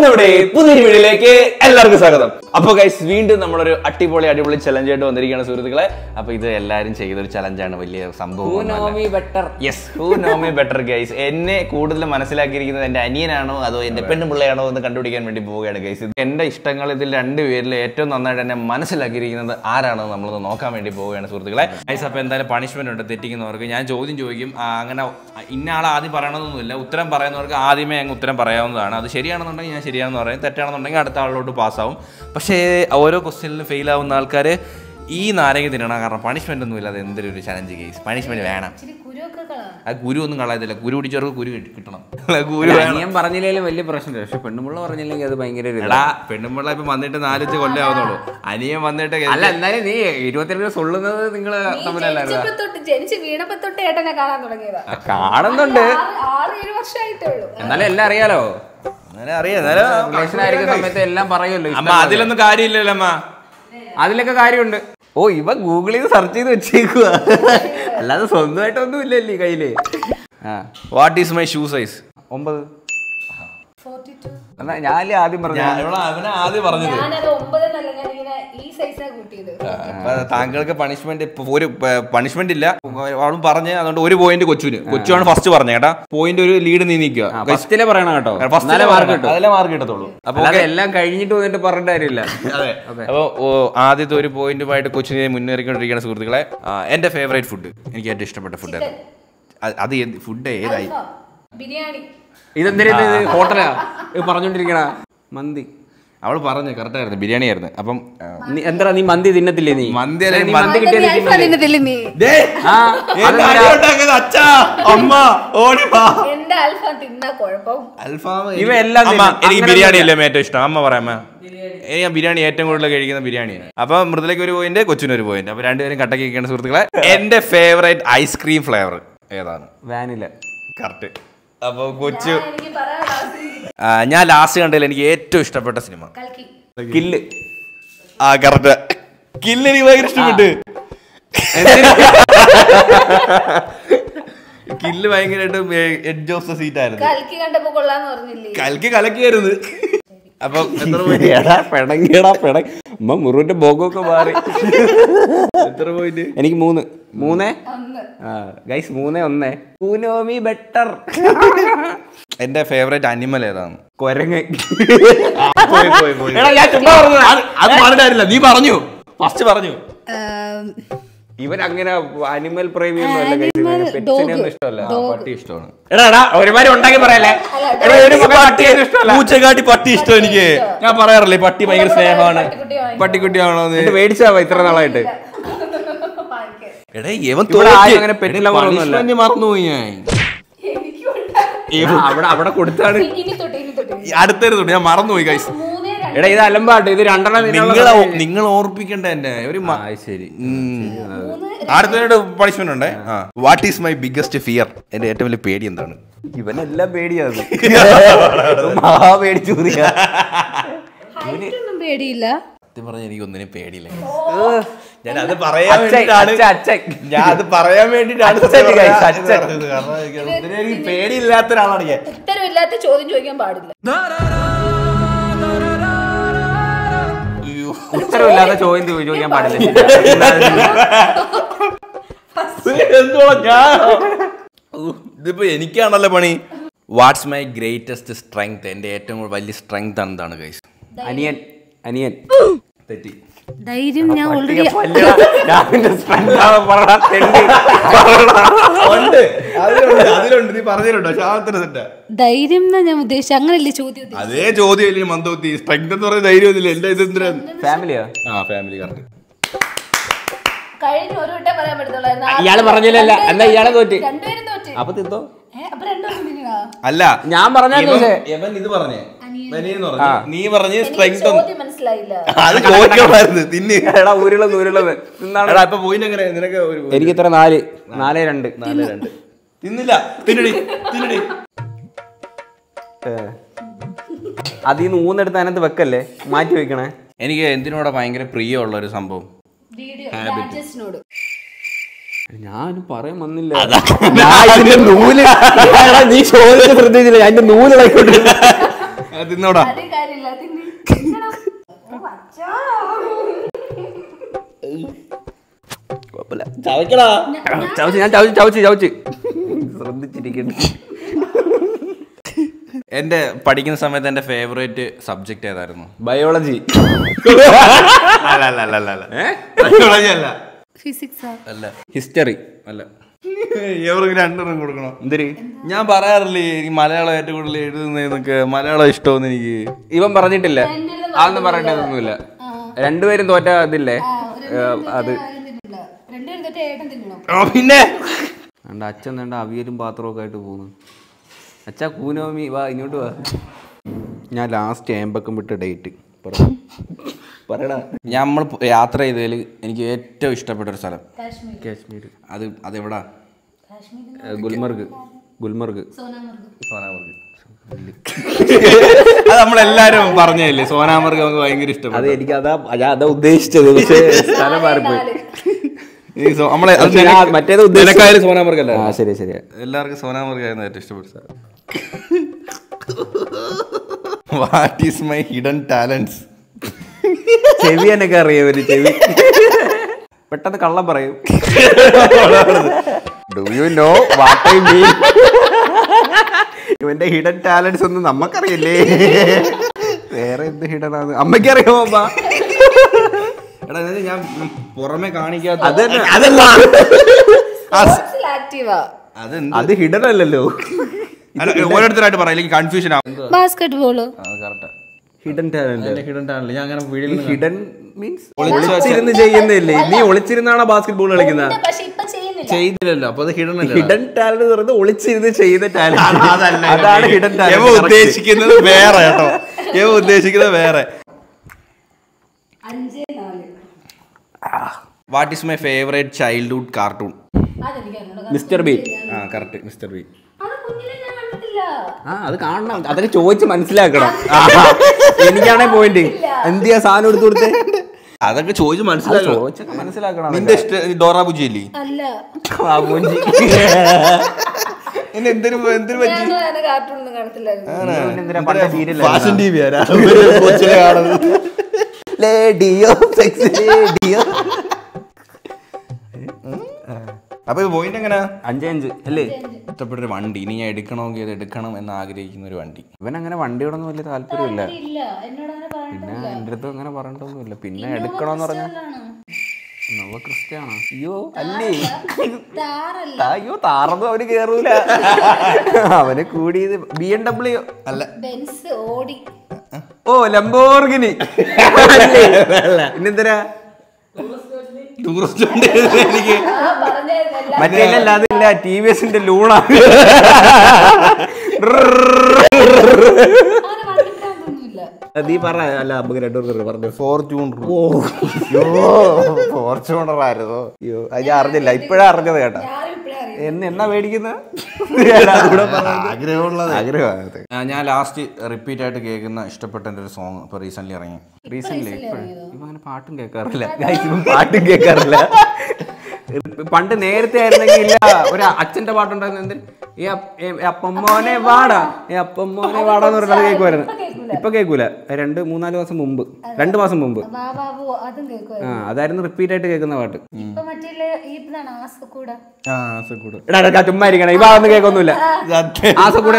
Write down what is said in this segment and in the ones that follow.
നമ്മുടെ പുതിയൊരു വീഡിയോയിലേക്ക് എല്ലാവർക്കും സ്വാഗതം അപ്പൊ ഗൈസ് വീണ്ടും നമ്മളൊരു അടിപൊളി അടിപൊളി ചലഞ്ച് ആയിട്ട് വന്നിരിക്കുകയാണ് സുഹൃത്തുക്കളെ അപ്പൊ ഇത് എല്ലാവരും ചെയ്തൊരു ചലഞ്ചാണ് വലിയ സംഭവം better yes who know me better guys എന്നെ കൂടുതൽ മനസ്സിലാക്കിയിരിക്കുന്നത് എന്റെ അനിയനാണോ അതോ എന്റെ പെണ്ണുപിള്ളയാണോ എന്ന് കണ്ടുപിടിക്കാൻ വേണ്ടി പോവുകയാണ് ഗൈസ് എന്റെ ഇഷ്ടങ്ങൾ ഇതിൽ രണ്ടുപേരിൽ ഏറ്റവും നന്നായിട്ട് എന്നെ മനസ്സിലാക്കിയിരിക്കുന്നത് ആരാണെന്ന് നമ്മളൊന്ന് നോക്കാൻ വേണ്ടി പോവുകയാണ് സുഹൃത്തുക്കളെ ഗൈസ് അപ്പൊ എന്തായാലും പണിഷ്മെന്റ് ഉണ്ട് തെറ്റിക്കുന്നവർക്ക് ഞാൻ ചോദ്യം ചോദിക്കും ആ, അങ്ങനെ ഇന്ന ആൾ ആദ്യം പറയണമെന്നൊന്നുമില്ല ഉത്തരം പറയുന്നവർക്ക് ആദ്യമേ അങ്ങ് ഉത്തരം പറയാവുന്നതാണ് അത് ശരിയാണെന്നുണ്ടെങ്കിൽ ഞാൻ ശരിയാണെന്ന് പറയും തെറ്റാണെന്നുണ്ടെങ്കിൽ അടുത്ത ആളിലോട്ട് പാസ്സാവും പക്ഷേ ഓരോ ക്വസ്റ്റ്യനിലും ഫെയിൽ ആവുന്ന ആൾക്കാർ ഈ നാരങ്ങ തിന്നണം കാരണം പണിഷ്മെന്റ് ഒന്നും ഇല്ലാതെ എന്തൊരു ഒരു ചലഞ്ച് കേസ് പണിഷ്മെന്റ് വേണം ഇച്ചിരി കുരുവൊക്കെ കളാ ആ ഗുരു ഒന്നും കളയത്തില്ല ഗുരു പിടിച്ചവർക്ക് ഗുരു കിട്ടി- കിട്ടണം ഗുരു വേണം അനിയൻ പറഞ്ഞില്ലെങ്കിലും വലിയ പ്രശ്നമില്ല പക്ഷെ പെണ്ണുമുള്ള പറഞ്ഞില്ലെങ്കിൽ അത് ഭയങ്കര ഒരു ഇതാ. എടാ പെണ്ണുമ്പിള്ള ഇപ്പൊ വന്നിട്ട് നാലഞ്ച് കൊല്ലം ആവുന്നുള്ളൂ അനിയൻ വന്നിട്ട് ഗ- അല്ല എന്നാലും നീ ഇരുപത്തിരണ്ട് സൊള്ളുന്നത് നിങ്ങള് തമ്മിലല്ലായിരുന്നു ജനിച്ചപ്പോ തൊട്ട് ജനിച്ച് വീണപ്പോ തൊട്ട് ഏട്ടനെ കാണാൻ തുടങ്ങിയതാ കാണുന്നുണ്ട് ആറ് ആറ് ഏഴ് വർഷമായിട്ടേ ഉള്ളൂ എന്നാലും എല്ലാം അറിയാലോ അങ്ങനെ അറിയാം എന്നാലും റിലേഷൻ ആയിരിക്കുന്ന സമയത്ത് എല്ലാം പറയുമല്ലോ അമ്മ ഇഷ്ടം അതിലൊന്നും കാര്യമില്ലല്ലോ അമ്മ അതിലൊക്കെ കാര്യമുണ്ട് ഓ ഇവ ഗൂഗിളിൽ നിന്ന് സെർച്ച് ചെയ്ത് വെച്ചേക്കുക അല്ലാതെ സ്വന്തമായിട്ടൊന്നും ഇല്ലല്ലേ കയ്യില് ആ what is my shoe size ഒമ്പത് ഫോർട്ടി ടു എന്നാ ഞാനല്ലേ ആദ്യം പറഞ്ഞു അവനെ ആദ്യം പറഞ്ഞത് ഞാനത് ഒമ്പതെന്നല്ല ഞാൻ ഇങ്ങനെ ഈ സൈസാ കൂട്ടിയത് അപ്പൊ താങ്കൾക്ക് പണിഷ്മെന്റ് ഒരു പണിഷ്മെന്റ് ഇല്ല അവളും പറഞ്ഞ് അതുകൊണ്ട് ഒരു പോയിന്റ് കൊച്ചുവിന് കൊച്ചുവാണ് ഫസ്റ്റ് പറഞ്ഞത് കേട്ടാ പോയിന്റ് ഒരു ലീഡ് നീ നിൽക്കുക ഫസ്റ്റിലെ പറയണം കേട്ടോ എന്നാലേ മാർക്ക് കിട്ടും അതിലെ മാർക്ക് കിട്ടത്തുള്ളൂ അപ്പൊ അല്ലാതെ എല്ലാം കഴിഞ്ഞിട്ട് വന്നിട്ട് പറഞ്ഞിട്ട് കാര്യമില്ല അതെ അപ്പൊ ഓ, ആദ്യത്തെ ഒരു പോയിന്റുമായിട്ട് കൊച്ചിനെ മുന്നേറിക്കൊണ്ടിരിക്കുന്ന സുഹൃത്തുക്കളെ ആ, എന്റെ ഫേവറേറ്റ് ഫുഡ് എനിക്ക് ഏറ്റവും ഇഷ്ടപ്പെട്ട ഫുഡ് അത് ഫുഡ് ഏതായി അൽഫാം, ബിരിയാണി ഇതെന്തിനാ ഇത് ഹോട്ടലാ ഇത് പറഞ്ഞോണ്ടിരിക്കണ മന്തി അവൾ പറഞ്ഞു കറക്റ്റ് ആയിരുന്നു ബിരിയാണി ആയിരുന്നു അപ്പം ആ, നീ എന്താ നീ മന്തി തിന്നത്തില്ലേ നീ മന്തി അല്ലേ, നീ മന്തി മന്തി കിട്ടിയത് നീ അൽഫാം തിന്നത്തില്ലേ നീ ദേ, ആ എന്റെ അടി ഉണ്ടാക്കിയത് അച്ഛാ അമ്മ ഓടി വാ എന്റെ അൽഫാം തിന്നാ കുഴപ്പം അൽഫാം ഇവ എല്ലാം അമ്മ തിന്നും. എനിക്ക് അങ്ങനെ ബിരിയാണി അല്ലേ ഏറ്റവും ഇഷ്ടം അമ്മ പറയാം അമ്മ എനിക്ക് ഞാൻ ബിരിയാണി ഏറ്റവും കൂടുതൽ കഴിക്കുന്ന ബിരിയാണിയാണ് അപ്പൊ മൃദുലയ്ക്ക് ഒരു പോയിന്റ് കൊച്ചിന് ഒരു പോയിന്റ് അപ്പൊ രണ്ടുപേരും കട്ടക്കി കഴിക്കേണ്ട സുഹൃത്തുക്കളെ എന്റെ ഫേവറേറ്റ് ഐസ്ക്രീം ഫ്ലേവർ ഏതാണ് വാനില കറക്റ്റ് അപ്പൊ കൊച്ചു ഞാൻ എനിക്ക് പറയാൻ ആഗ്രഹിക്കുന്നു. ആ, ഞാൻ ലാസ്റ്റ് കണ്ടതിൽ എനിക്ക് ഏറ്റവും ഇഷ്ടപ്പെട്ട സിനിമ കൽക്കി കില്ല് ആ കറക്റ്റ് കില്ല് എനിക്ക് ഭയങ്കര ഇഷ്ടപ്പെട്ട് കില്ല് ഭയങ്കരമായിട്ട് എഡ്ജ് ഓഫ് ദ സീറ്റ് ആയിരുന്നു കൽക്കി കണ്ടപ്പോ കൊള്ളാന്ന് പറഞ്ഞില്ലേ കലക്കി കലക്കിയായിരുന്നു അപ്പൊ എത്ര പോയിന്റ് എടാ പിടങ്ങിയടാ പിടങ്ങി അമ്മ മുറുവിന്റെ ബോഗമൊക്കെ മാറി എത്ര പോയിന്റ് എനിക്ക് മൂന്ന് മൂന്നേ ഒന്ന് ആ ഗൈസ് മൂന്നേ ഒന്നേ പൂനോമി ബെറ്റർ എന്റെ ഫേവറേറ്റ് അനിമൽ ഏതാണ് കൊരങ്ങ പോയി പോയി പോയി എടാ, ഞാൻ ചുമ്മാ പറഞ്ഞതാ. അത് പറഞ്ഞിട്ടില്ല നീ പറഞ്ഞു ഫസ്റ്റ് പറഞ്ഞു ഇവൻ അങ്ങനെ അനിമൽ പ്രേമിയൊന്നും അല്ല guys. ഇവന് pets നെ ഒന്നും ഇഷ്ടമല്ല പട്ടി ഇഷ്ടമാണ് എടാ എടാ ഒരുമാതിരി ഉണ്ടാക്കി പറയല്ലേ എടാ ഒരു പട്ടി ഇഷ്ടമല്ല പൂച്ചക്കാട്ടി പട്ടി ഇഷ്ടം എനിക്ക് ഞാൻ പറയാറില്ലേ പട്ടി ഭയങ്കര സ്നേഹമാണ് പട്ടിക്കുട്ടി വാങ്ങി. പട്ടിക്കുട്ടിയാണോ എന്നിട്ട് മേടിച്ചാ ഇത്ര നാളായിട്ട് വാങ്ങിക്കാം. എടാ ഇവൻ ഇവിടെ ആരും അങ്ങനെ pet lover ഒന്നുമല്ല. punishment മറന്നുപോയി ഞാൻ എനിക്കുണ്ട്. അവിടെ അവിടെ കൊടുത്താണ് ഇനി തൊട്ട് ഇനി തൊട്ട് അടുത്തരുന്നുണ്ട് ഞാൻ മറന്നുപോയി ഗൈസ് മൂന്നേ രണ്ട് എടാ ഇത് അലമ്പാട്ട് ഇത് രണ്ടെണ്ണം നിങ്ങൾ നിന്നുള്ള നിങ്ങൾ ഓർപ്പിക്കണ്ട എന്നെ ഒരു മ- ആ, ശരി അടുത്തൊരു പണിഷ്മെന്റ് ഉണ്ട് what is my biggest fear എന്റെ ഏറ്റവും വലിയ പേടി എന്താണ് ഇവനെല്ലാം പേടിയാണ് മഹാ പേടിച്ചു ഹൈറ്റ് ഒന്നും പേടിയില്ല സത്യം പറഞ്ഞ എനിക്ക് ഒന്നിനും പേടിയില്ല ഞാൻ അത് പറയാൻ അച്ഛൻ, വേണ്ടിയിട്ടാണ് അച്ഛൻ, അച്ഛൻ. ഞാൻ അത് പറയാൻ വേണ്ടിയിട്ടാണ് അച്ഛൻ സത്യം guys, പറഞ്ഞത്. അച്ഛൻ. പറഞ്ഞത്. കാരണം എനിക്ക് ഒന്നിനും എനിക്ക് പേടിയില്ലാത്ത ഒരാളാണ് ഞാൻ ഉത്തരവില്ലാത്ത ചോദ്യം ചോദിക്കാൻ പാടില്ല അയ്യോ. ഉത്തരവില്ലാത്ത ചോദ്യം ചോദി- ചോദിക്കാൻ പാടില്ല എന്തുവാ ഞാൻ ഊ, ഇതിപ്പോ എനിക്കാണല്ലോ പണി വാട്ട്സ് മൈ ഗ്രേറ്റസ്റ്റ് സ്ട്രെങ്ത് എന്റെ ഏറ്റവും കൂടുതൽ വലിയ സ്ട്രെങ്ത് എന്താണ് ഗൈസ് അനിയൻ അനിയൻ തെറ്റി ധൈര്യം ഞാൻ ഓൾറെഡി ഉണ്ട് അതിലുണ്ട് അതിലുണ്ട് നീ പറഞ്ഞിട്ടുണ്ടോ ശാന്തന തെറ്റാ ധൈര്യം എന്നാ ഞാൻ ഉദ്ദേശിച്ചത് അങ്ങനല്ലേ ചോദ്യം ഉദ്ദേശിച്ചത്? അതേ ചോദ്യം ഇല്ലേ മന്ദോത്തി സ്ട്രെങ്ത് എന്ന് പറയുന്ന ധൈര്യം ഒന്നുമില്ല എന്റെ ഇത് എന്തിനാ ഫാമിലിയോ ആ ഫാമിലി കറക്റ്റ് കഴിഞ്ഞ ഒരു വട്ടേ പറയാൻ പറ്റത്തുള്ളായിരുന്നു ആ- ഇയാള് പറഞ്ഞില്ലല്ല എന്നാ ഇയാളെ തോറ്റ് രണ്ടുപേരും തോറ്റ് അപ്പൊ തിന്തോ ഏ, അപ്പൊ രണ്ടുപേരും തിന്നണോ? അല്ല ഞാൻ പറഞ്ഞായിരുന്നു ഇവൻ- പക്ഷേ. ഇവൻ ഇത് പറഞ്ഞേ അനിയൻ. അനിയൻ പറഞ്ഞു. നീ പറഞ്ഞ് എനിക്ക് സ്ട്രെങ്ത് ചോദ്യം മനസ്സിലായില്ല അത് ചോദിക്കണമായിരുന്നു തിന്ന് എടാ ഉരുളന്ന് ഉരുളന്ന് തിന്നാണ് എടാ ഇപ്പൊ പോയിന്റ് എങ്ങനെ നിനക്ക് ഒരു എനിക്ക് ഇത്ര നാല് നാല് രണ്ട് നാല് രണ്ട് തിന്നില്ല തിന്നടി തിന്നടി അതിൽ നിന്ന് ഊന്നെടുത്ത് അതിനകത്ത് വെക്കല്ലേ മാറ്റി വെക്കണേ എനിക്ക് എന്തിനോടാ ഭയങ്കര പ്രിയമുള്ള ഒരു സംഭവം വീഡിയോ ഗാഡ്ജറ്റ്സിനോട് ഞാൻ പറയാൻ വന്നില്ല ഞാൻ ഇതിന്റെ നൂല് എടാ, നീ ചോദിച്ച ശ്രദ്ധിച്ചില്ല ഞാൻ എന്റെ നൂല് ഇളക്കിക്കൊണ്ടിരുന്നു. അത് തിന്നോടാ അത് ചവയ്ക്കടാ ചവച്ച് ഞാൻ ചവച്ച് ചവച്ച് ചവച്ച് ശ്രദ്ധിച്ചിരിക്കുന്നു എന്റെ പഠിക്കുന്ന സമയത്ത് എന്റെ ഫേവറേറ്റ് സബ്ജക്ട് ഏതായിരുന്നു ബയോളജി അല്ല അല്ല അല്ല അല്ല അല്ല ബയോളജി അല്ല ഫിസിക്സാ അല്ല ഹിസ്റ്ററി അല്ല ഇവർക്ക് രണ്ടെണ്ണം കൊടുക്കണോ എന്തിരി ഞാൻ പറയാറില്ലേ എനിക്ക് മലയാളം ഏറ്റവും കൂടുതൽ എഴുതുന്നതൊക്കെ മലയാളം ഇഷ്ടമെന്ന് എനിക്ക് ഇവൻ പറഞ്ഞിട്ടില്ല അതൊന്നും പറയേണ്ടതൊന്നുമില്ല രണ്ടുപേരും തോറ്റ ഇതില്ലേ അത് രണ്ടുപേരും തൊട്ട് ഏട്ടൻ തിന്നണം ആ, പിന്നെ കണ്ട അച്ഛൻ വേണ്ട അവിയലും പാത്രവും ഒക്കെ ആയിട്ട് പോകുന്നു അച്ഛാ കൂനോമി വാ ഇങ്ങോട്ട് വാ ഞാൻ ലാസ്റ്റ് ഏമ്പക്കം വിട്ട ഡേറ്റ് പറയടാ നമ്മൾ യാത്ര ചെയ്തതിൽ എനിക്ക് ഏറ്റവും ഇഷ്ടപ്പെട്ട ഒരു സ്ഥലം കാശ്മീർ കാശ്മീർ അത് അതെവിടാ കാശ്മീർ ഏ, ഗുൽമർഗ് ഗുൽമർഗ് സോനാമർഗ് സോനാമർഗ് അത് നമ്മളെല്ലാരും പറഞ്ഞല്ലേ സോനാമർഗ് നമുക്ക് ഭയങ്കര അത് ഇഷ്ടപ്പെട്ടു എനിക്ക് അതാ ഞാൻ അതാ ഉദ്ദേശിച്ചത് പക്ഷേ സ്ഥലം മാറിപ്പോയി ഈ സോ- നമ്മളെ അത് പക്ഷേ ഞാൻ മറ്റേത് ഉദ്ദേശിച്ചത് നിനക്കായാലും സോനാമർഗ് അല്ല ആ ശരി ശരി എല്ലാവർക്കും സോനാമർഗ് ആയിരുന്നു ഏറ്റവും ഇഷ്ടപ്പെട്ട സ്ഥലം what is my hidden talents ചെവി എന്നൊക്കെ അറിയാം ഒരു ചെവി പെട്ടെന്ന് കള്ളം പറയും do you know what I mean ഇവന്റെ ഹിഡൻ ടാലൻസ് ഒന്നും നമുക്കറിയില്ലേ വേറെ എന്ത് ഹിഡൻ ആണ് അമ്മയ്ക്ക് അറിയാമോ അമ്മ എടാ ഇത് ഞാൻ പുറമെ കാണിക്കാത്ത അത് തന്നെ അതല്ല സ്പോർട്സിൽ ആക്റ്റീവാ അതെന്ത് അത് ഹിഡൻ അല്ലല്ലോ അല്ല, ഓരോരുത്തരായിട്ട് പറയാം അല്ലെങ്കിൽ കൺഫ്യൂഷൻ ആവും ബാസ്കറ്റ് ബോള് കറക്റ്റാ ഹിഡൻ ടാലന്റ് ഹിഡൻ ടാലന്റ് ഞാൻ അങ്ങനെ വീഡിയോയിൽ ഹിഡൻ മീൻസ് ഒളിച്ചിരുന്ന് ചെയ്യുന്നില്ലേ നീ ഒളിച്ചിരുന്നാണോ ബാസ്കറ്റ് ബോൾ കളിക്കുന്നത് പക്ഷെ ഇപ്പൊ ചെയ്യുന്നില്ല ചെയ്തില്ലല്ലോ അപ്പൊ അത് ഹിഡൻ അല്ല ഹിഡൻ ടാലന്റ് എന്ന് പറയുന്നത് ഒളിച്ചിരുന്ന് ചെയ്യുന്ന ടാലന്റ് അതാണ് ഹിഡൻ യവ ടാലന്റ് ഉദ്ദേശിക്കുന്നത് വേറെ കേട്ടോ യവ ഉദ്ദേശിക്കുന്നത് വേറെ അഞ്ച് നാല് what is my favourite childhood cartoon അതെനിക്ക് അറിഞ്ഞൂടാ. മിസ്റ്റർ ബി ആ കറക്റ്റ് മിസ്റ്റർ ബി അത് കുഞ്ഞിലെ ഞാൻ കണ്ടിട്ടില്ല ആ അത് കാണണം അതൊക്കെ ചോദിച്ച് മനസ്സിലാക്കണം എനിക്കാണേ പോയിന്റ് എന്തിയാ സാധനം എടുത്തു കൊടുത്തേ അതൊക്കെ ചോദിച്ചു മനസ്സിലാക്കണം ചോദിച്ചൊക്കെ മനസ്സിലാക്കണം നിന്റെ ഇഷ്ട ഡോറ ബുജി അല്ലേ അല്ല ആ മൂഞ്ചി. എന്നെ എന്തിനു എന്തിനു പറ്റി ഞാൻ അങ്ങനെ കാർട്ടൂൺ ഒന്നും കാണത്തില്ലായിരുന്നു പിന്നെന്തിനാ പണ്ട് serial ഫാഷൻ ടി ആയിരുന്നു. വി കൊച്ചിലെ കാണുന്നത് ലേഡിയോ സെക്സ് ലേഡിയോ അപ്പൊ പോയിന്റ് എങ്ങനെ അഞ്ച് അഞ്ച് അല്ലേ ഇഷ്ടപ്പെട്ട ഒരു വണ്ടി ഇനി ഞാൻ എടുക്കണമെങ്കിൽ അത് എടുക്കണം എന്ന് ആഗ്രഹിക്കുന്ന ഒരു വണ്ടി ഇവൻ അങ്ങനെ വണ്ടിയോടൊന്നും വലിയ താല്പര്യമില്ല ഇല്ല എന്നോട് അങ്ങനെ പിന്നെ പറഞ്ഞിട്ടില്ല എൻ്റെ അടുത്ത് അങ്ങനെ പറഞ്ഞിട്ടൊന്നുമില്ല പിന്നെ എടുക്കണമെന്ന് പറഞ്ഞാൽ നവ ക്രിസ്ത്യാണോ അയ്യോ അല്ലേ താറല്ല അയ്യോ താറൊന്നും അവന് കേറൂല അവന് കൂടിയത് ബി എം ഡബ്ല്യു അല്ല ബെൻസ് ഓടി ഓ ലംബോർഗിനി പിന്നെന്തരാ ടൂറിസ്റ്റ് വണ്ടി എനിക്ക് ആ പറഞ്ഞല്ല മറ്റേ അതില്ല ടി വി എസിന്റെ ലൂണ അങ്ങനെ കണ്ടിട്ടൊന്നുമില്ല നീ പറ അല്ല നമുക്ക് രണ്ടുപേർ പറഞ്ഞു ഫോർച്യൂണർ ഫോർച്യൂണർ ആയിരുന്നു അയ്യോ അത് ഞാൻ അറിഞ്ഞില്ല ഇപ്പഴാ അറിഞ്ഞത് കേട്ടാ ഞാനും ഇപ്പഴേ അറിയാം എന്ന് എന്നാ മേടിക്കുന്ന ആഗ്രഹമുള്ളത് ആഗ്രഹമാണ് അത് ഞാൻ ലാസ്റ്റ് റിപ്പീറ്റ് ആയിട്ട് കേൾക്കുന്ന ഇഷ്ടപ്പെട്ട എൻ്റെ ഒരു സോങ് ഇപ്പൊ റീസെന്റ് ഇറങ്ങി റീസെന്റ് ഇപ്പൊ അങ്ങനെ പാട്ടും കേൾക്കാറില്ല Guys, ഇവൻ പാട്ടും കേൾക്കാറില്ല പണ്ട് നേരത്തെ ആയിരുന്നെങ്കിൽ ഇല്ല ഒരു അച്ഛന്റെ പാട്ടുണ്ടായിരുന്നു എന്ത് ഈ അപ്പ- ഈ അപ്പമ്മോനെ വാടാ ഈ അപ്പമ്മോനെ വാടാന്ന് പറഞ്ഞത് കേൾക്കുമായിരുന്നു ഇപ്പൊ കേൾക്കൂല രണ്ട് മൂന്നാല് മാസം മുമ്പ് രണ്ട് മാസം മുമ്പ് വാ ബാബു അതും കേൾക്കുവാ ആ അതായിരുന്നു റിപ്പീറ്റ് ആയിട്ട് കേൾക്കുന്ന പാട്ട് ഇപ്പൊ മറ്റേ ഈ ഇതാണ് ആസക്കൂട ആ ആസക്കൂട് എടാ എടാ, ചുമ്മാ ഇരിക്കണം ഇവ ഒന്നും കേൾക്കൊന്നുമില്ല ആസക്കൂടെ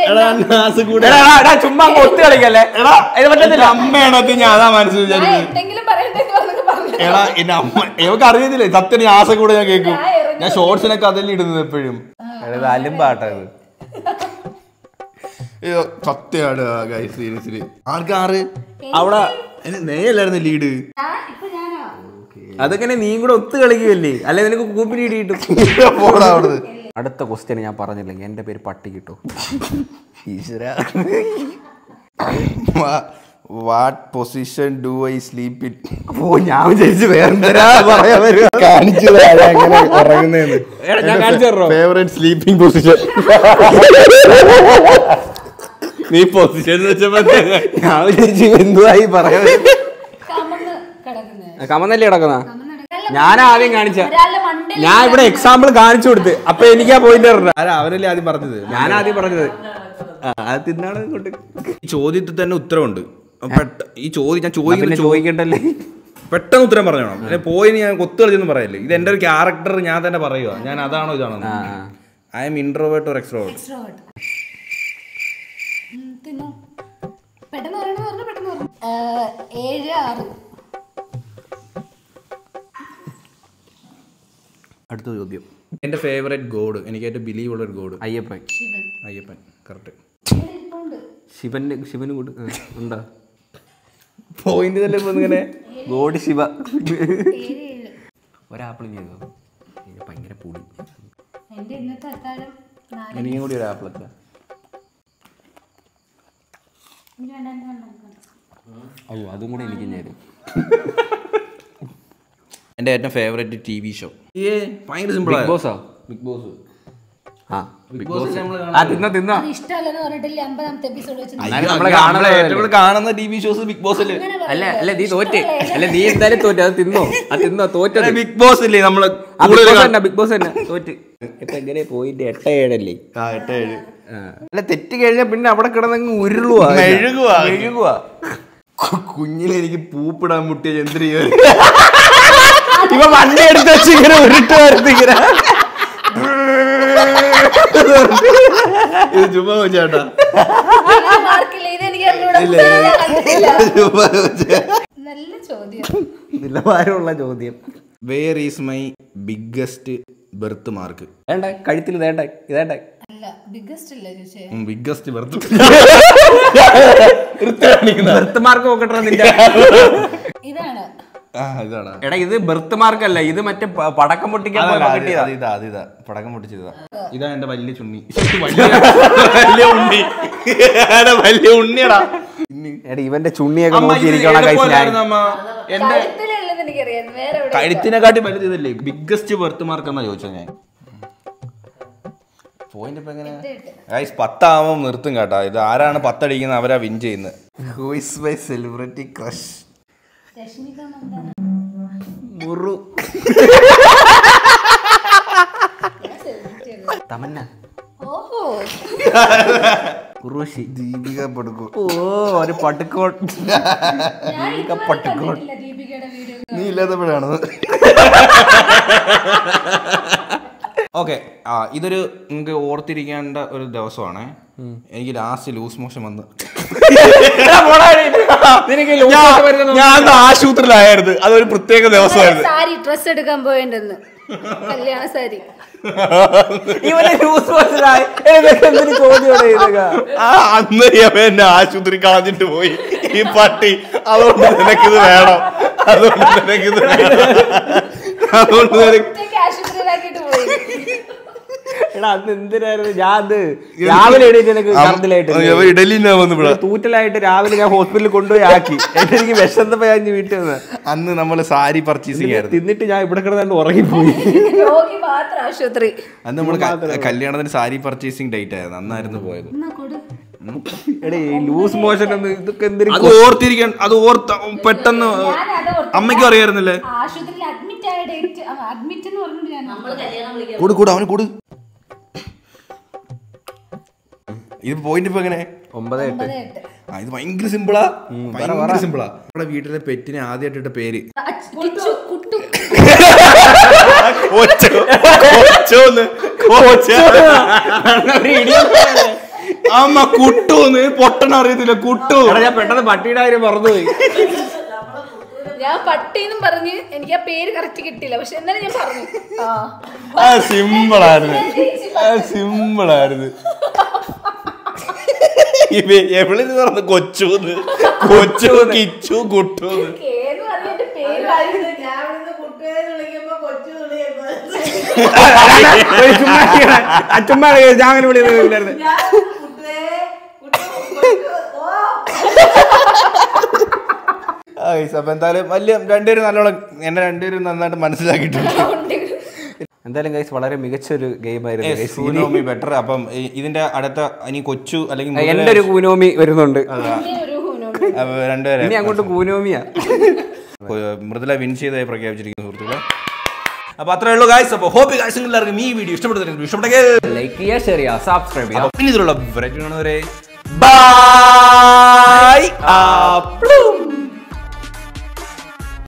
ചുമ്മാ അങ്ങ് ഒത്തു കളിക്കല്ലേ എടാ ഇത് പറ്റത്തില്ല അമ്മയാണോ ഞാൻ അതാ മനസ്സിൽ വിചാരിച്ചത് എന്തെങ്കിലും പറയണ്ടെന്ന് പറഞ്ഞ് പറഞ്ഞു എടാ എന്റെ അമ്മ എനിക്ക് അറിയത്തില്ലേ സത്യം ഞാൻ ആസക്കൂടെ ഞാൻ കേൾക്കും ഞാൻ ഷോർട്സിനൊക്കെ അതിൽ ഇടുന്നത് എപ്പോഴും അലുമ്പാട്ടത് അയ്യോ സത്യമാണ് ഗൈസ് സീരിയസ്ലി ആർക്ക് ആറ് അവിടെ നേയല്ലായിരുന്നു ലീഡ് ഞാൻ ഇപ്പൊ ഞാനാ അതെങ്ങനെ നീ കൂടെ ഒത്തു കളിക്കുമല്ലേ അല്ലെ നിനക്ക് കൂപ്പിന് ഇടി കിട്ടും പോടാ അവിടുന്ന് അടുത്ത ക്വസ്റ്റ്യൻ ഞാൻ പറഞ്ഞില്ലെങ്കിൽ എന്റെ പേര് പട്ടി കിട്ടും ഈശ്വര what position do I sleep in ഓ ഞാൻ വിചാരിച്ചു വേറെന്തരാ പറയാ വരുക കാണിച്ചു എങ്ങനെ ഉറങ്ങുന്നതെന്ന് ഞാൻ കാണിച്ചു തരണോ ഫേവറേറ്റ് സ്ലീപ്പിംഗ് പൊസിഷൻ നീ പൊസിഷൻ വെച്ചപ്പോ ഞാൻ വിചാരിച്ചു എന്തുവായി പറയാ കമന്ന് കിടക്കുന്നത് കമന്നല്ലേ കിടക്കുന്ന കമന്ന് കിടക്കുന്ന- ഞാൻ ആദ്യം കാണിച്ച ഒരാളുടെ മണ്ടയിൽ ഞാൻ ഇവിടെ എക്സാമ്പിൾ കാണിച്ചു കൊടുത്ത് അപ്പൊ എനിക്കാ പോയിന്റ് പറഞ്ഞ ആരാ അവനല്ലേ ആദ്യം പറഞ്ഞത് ഞാൻ ആദ്യം പറഞ്ഞത് ആ, അത് തിന്നാണ് കൊണ്ട് ഈ ചോദ്യത്തിൽ തന്നെ ഉത്തരവുണ്ട് പെട്ട- ഈ ചോദ്യം ഞാൻ പിന്നെ ചോദിക്കുന്ന ചോ- ചോദിക്കണ്ടല്ലേ പെട്ടെന്ന് ഉത്തരം പറഞ്ഞോണം അല്ലെ പോയി ഞാൻ കൊത്തു കളിച്ചൊന്നും പറയല്ലേ ഇത് എന്റെ ഒരു ക്യാരക്ടർ ഞാൻ തന്നെ പറയുക ഞാൻ അതാണോ ഇതാണോ ആ, ആ. I'm introvert or extrovert extrovert തിന്നു പെട്ടെന്ന് പറയണമെന്ന് പറഞ്ഞു പെട്ടെന്ന് പറഞ്ഞു ആ, ഏഴ് ആറ് അടുത്ത ചോദ്യം എന്റെ ഫേവറേറ്റ് ഗോഡ് എനിക്ക് ഏറ്റവും ബിലീവ് ഉള്ള ഒരു ഗോഡ് അയ്യപ്പൻ ശിവൻ അയ്യപ്പൻ കറക്റ്റ് ഇവിടെ ഇരിപ്പുണ്ട് ശിവന്റെ ശിവന് കൂട്ട് ആ, ഉണ്ടോ പോയിന്റ് തന്നെ ഇപ്പൊ ഇങ്ങനെ ഗോഡ് ശിവ ഏഴ് ഏഴ് ഒരാപ്പിളും ചെയ്തോ ഇത് ഭയങ്കര പൊടി എന്റെ ഇന്നത്തെ അത്താഴം നാല് എനിക്കും കൂടി ഒരു ആപ്പിളൊക്കെ എനിക്ക് വേണ്ട എനിക്ക് വേണ്ട എനിക്ക് വേണ്ട. അയ്യോ അതും കൂടെ എനിക്ക് നേരും എന്റെ ഏറ്റവും ഫേവറേറ്റ് ടി വി ഷോ ഏ ഭയങ്കര സിമ്പിൾ ബിഗ് ബോസാ ബിഗ് ബോസ് ആ ബിഗ് ബോസ് ആ തിന്ന തിന്ന അത് ഇഷ്ടമല്ലെന്ന് പറഞ്ഞിട്ടില്ല അമ്പതാമത്തെ എപ്പിസോഡ് വെച്ച് എന്നാലും നമ്മള് കാണുന്നത് ഏറ്റവും കൂടുതൽ കാണുന്ന ടി വി ഷോസ് ബിഗ് ബോസിൽ അങ്ങനെ അല്ല പറയരുത്. അല്ല നീ തോറ്റ് ഇഷ്ടമല്ലേ? അല്ല നീ എന്തായാലും തോറ്റ് അത് തിന്നോ അത് തിന്നോ തോറ്റത് ബിഗ് ബോസ് ഇല്ലേ നമ്മള് ആ ബിഗ് കൂടുതൽ ബോസ് കാണുന്ന- തന്നെ ബിഗ് ബോസ് തന്നെ തോറ്റ് ഇപ്പൊ എങ്ങനെ പോയിന്റ് എട്ട് ഏഴല്ലേ ആ, എട്ട് ഏഴ്. അല്ല തെറ്റ് കഴിഞ്ഞാൽ പിന്നെ അവിടെ കിടന്നങ്ങ് ഉരുളുവാ മെഴുകുവാ. മെഴുകുവാ കു- കുഞ്ഞിലെ എനിക്ക് പൂപ്പിടാൻ മുട്ടിയ ചന്ദ്രി ഇവ വണ്ടി എടുത്ത് വെച്ച് ഇങ്ങനെ ഉരുട്ട് വരുത്തി ഇങ്ങനെ ഇത് ചുമ്മാ ചേട്ടാ ഇതിന് മാർക്കില്ല ഇത് എനിക്ക് അറിഞ്ഞൂടാ. ഞാൻ കണ്ടിട്ടില്ല. നല്ല ചോദ്യം നിലവാരമുള്ള ചോദ്യം where is my biggest birth mark വേണ്ട കഴുത്തിൽ വേണ്ട ഇതേണ്ട അല്ല ബിഗ്ഗസ്റ്റ് അല്ലേ ചോദിച്ചേ ബിഗ്ഗസ്റ്റ് ബെർത്ത് ബർത്ത് മാർക്ക് നോക്കട്ടെ നിന്റെ ഇതാണ് ആ ഇതാണ് എടാ ഇത് ബർത്ത് മാർക്ക് അല്ല ഇത് മറ്റേ പ- പടക്കം പൊട്ടിക്കാൻ അതല്ല, പോയപ്പോ അത് കിട്ടിയതാ അതിതാ അതിതാ പടക്കം പൊട്ടിച്ചതാ ഇതാ എന്റെ വലിയ ചുണ്ണി വലിയ വലിയ ഉണ്ണി എടാ, വലിയ ഉണ്ണിയടാ എടാ ഇവന്റെ ചുണ്ണിയൊക്കെ അമ്മ, ഇത് നോക്കിയിരിക്കണം guys ഞാൻ. എളുപ്പമല്ലായിരുന്നോ അമ്മ? എന്റെ കഴുത്തിലുള്ളത് എനിക്കറിയാം വേറെ എവിടെ കഴുത്തിനെക്കാട്ടി വലുത് ഇതല്ലേ ബിഗ്ഗസ്റ്റ് ബെർത്ത് മാർക്ക് എന്നാ ചോദിച്ചത് ഞാൻ പോയിന്റ് ഇപ്പൊ എങ്ങനെ ഗൈസ് പത്താവുമ്പോൾ നിർത്തും കേട്ടോ ഇത് ആരാണ് പത്തടിക്കുന്നത് അവരാ വിൻ ചെയ്യുന്നത് who is my celebrity crush Rashmika Mandanna മുറു തമന്ന ഓഹോ ഉർവശി ദീപിക പടുക്കു ഓ ഒരു പട്ടുക്കോട്ട് ഞാൻ ഇതുവരെ കണ്ടിട്ടില്ല ദീപികയുടെ വീഡിയോ നീ ഇല്ലാത്തപ്പോഴാണ് ഓക്കെ ആ ഇതൊരു നിങ്ങൾക്ക് ഓർത്തിരിക്കേണ്ട ഒരു ദിവസമാണ് എനിക്ക് ലാസ്റ്റ് ലൂസ് മോഷൻ വന്ന് നിനക്ക് ഞാൻ- ഞാൻ ആശുപത്രിയിലായിരുന്നു അതൊരു പ്രത്യേക ദിവസമായിരുന്നു സാരി ഡ്രസ് എടുക്കാൻ പോയിണ്ടെന്ന് കല്യാണ സാരി ഇവനെ ലൂസ് മോഷനായി എന്തിനു ചോദ്യം ഇതൊക്കെ ആ അന്ന് ഇവൻ എന്നെ ആശുപത്രി കളഞ്ഞിട്ട് പോയി ഈ പട്ടി അതുകൊണ്ട് നിനക്കിത് വേണം അതുകൊണ്ട് നിനക്കിത് വേണം അതുകൊണ്ട് നിനക്ക് ഒറ്റയ്ക്ക് ആശുപത്രിയിലാക്കിയിട്ട് പോയി എടാ അന്ന് എന്തിനായിരുന്നു ഞാൻ അത് രാവിലെ എണീറ്റ് എനിക്ക് കറണ്ടിലായിട്ട് ഇവൻ ഇഡലിന്നാ വന്ന് ഇവിടെ തൂറ്റലായിട്ട് രാവിലെ ഞാൻ ഹോസ്പിറ്റലിൽ കൊണ്ടുപോയി ആക്കി എന്നിട്ട് എനിക്ക് വിശന്നപ്പോ ഞാൻ ഇഞ്ഞ് വീട്ടിൽ വന്ന് അന്ന് നമ്മൾ സാരി പർച്ചേസിങ് ആയിരുന്നു തിന്നിട്ട് ഞാൻ ഇവിടെ കിടന്നു ഉറങ്ങിപ്പോയി രോഗി മാത്രം ആശുപത്രി അന്ന് നമ്മൾ കല്യാണത്തിന് സാരി പർച്ചേസിങ് ഡേറ്റ് ആയിരുന്നു അന്നായിരുന്നു പോയത് എന്നാ കൊടു എടേ ഈ ലൂസ് മോഷൻ എന്ന് ഇതൊക്കെ എന്തിനു അത് ഓർത്തിരിക്കാൻ അത് ഓർത്ത പെട്ടെന്ന് ഞാനത് ഓർത്തില്ല. അമ്മയ്ക്കും അറിയായിരുന്നില്ലേ ആശുപത്രിയിൽ അഡ്മിറ്റ് ആയ ഡേറ്റ് അഡ്മിറ്റ് എന്ന് പറഞ്ഞിട്ട് ഞാൻ നമ്മൾ കല്യാണം വിളിക്കാം കൂട് കൂട് അവന് കൂട് ഇത് പോയിന്റ് ഇപ്പൊ എങ്ങനെ ഒമ്പത് എട്ട് ഒമ്പത് എട്ട് ആ ഇത് ഭയങ്കര സിമ്പിളാ ഭയങ്കര സിമ്പിളാ നമ്മുടെ വീട്ടിലെ പെറ്റിനെ ആദ്യമായിട്ട് ഇട്ട പേര് കിച്ചു കുട്ടു കൊച്ചോ കൊച്ചോന്ന് കൊച്ച അമ്മ കുട്ടൂന്ന് പൊട്ടണ അറിയത്തില്ല കുട്ടു എടാ ഞാൻ പെട്ടെന്ന് പട്ടിയുടെ കാര്യം മറന്നുപോയി ഞാൻ പട്ടിന്നും പറഞ്ഞ് എനിക്ക് ആ പേര് കറക്റ്റ് കിട്ടില്ല പക്ഷെ എന്നാലും ഞാൻ പറഞ്ഞു ആ ആ സിമ്പിളായിരുന്നു ആ സിമ്പിളായിരുന്നു എവിടെന്ന് പറഞ്ഞു കൊച്ചൂന്ന് കൊച്ചു കിച്ചു കുട്ടൂന്ന് കേന്ന് പറഞ്ഞ എന്റെ പേര് ആയിരുന്നു. ഒരു ചുമ്മാ ഇങ്ങനെ അച്ഛന്മാരെ ഞാൻ അങ്ങനെ വിളിയില്ലായിരുന്നു ആ guys, അപ്പൊ എന്തായാലും വലിയ രണ്ടുപേരും നല്ലോണം എന്നെ രണ്ടുപേരും നന്നായിട്ട് മനസ്സിലാക്കിയിട്ടുണ്ട് എന്തായാലും ഗൈസ് വളരെ മികച്ചൊരു ഗെയിം ആയിരുന്നു guys. ഇനി ബെറ്റർ അപ്പം ഈ- ഇതിന്റെ അടുത്ത ഇനി കൊച്ചു അല്ലെങ്കിൽ എന്റെ ഒരു കൂനോമി വരുന്നുണ്ട് പിന്നെ ഒരു ഹൂനോ അപ്പൊ രണ്ടുപേരെ ഇനി അങ്ങോട്ട് കൂനോമിയാ മൃദുല വിൻ ചെയ്തതായി പ്രഖ്യാപിച്ചിരിക്കുന്നു സുഹൃത്തുക്കളെ അപ്പൊ അത്രേ ഉള്ളൂ ഗായ്സ് അപ്പൊ ഹോപ്പ് ഗായ്സ് എല്ലാവർക്കും ഈ വീഡിയോ ഇഷ്ടപ്പെടുന്നു ഇഷ്ടപ്പെട്ടെങ്കിൽ ലൈക്ക് ചെയ്യുക ഷെയർ ചെയ്യുക സബ്സ്ക്രൈബ് ചെയ്യുക അപ്പൊ ഇനി ഇതിലുള്ള വെറൈറ്റി കാണുന്നവരെ ബൈ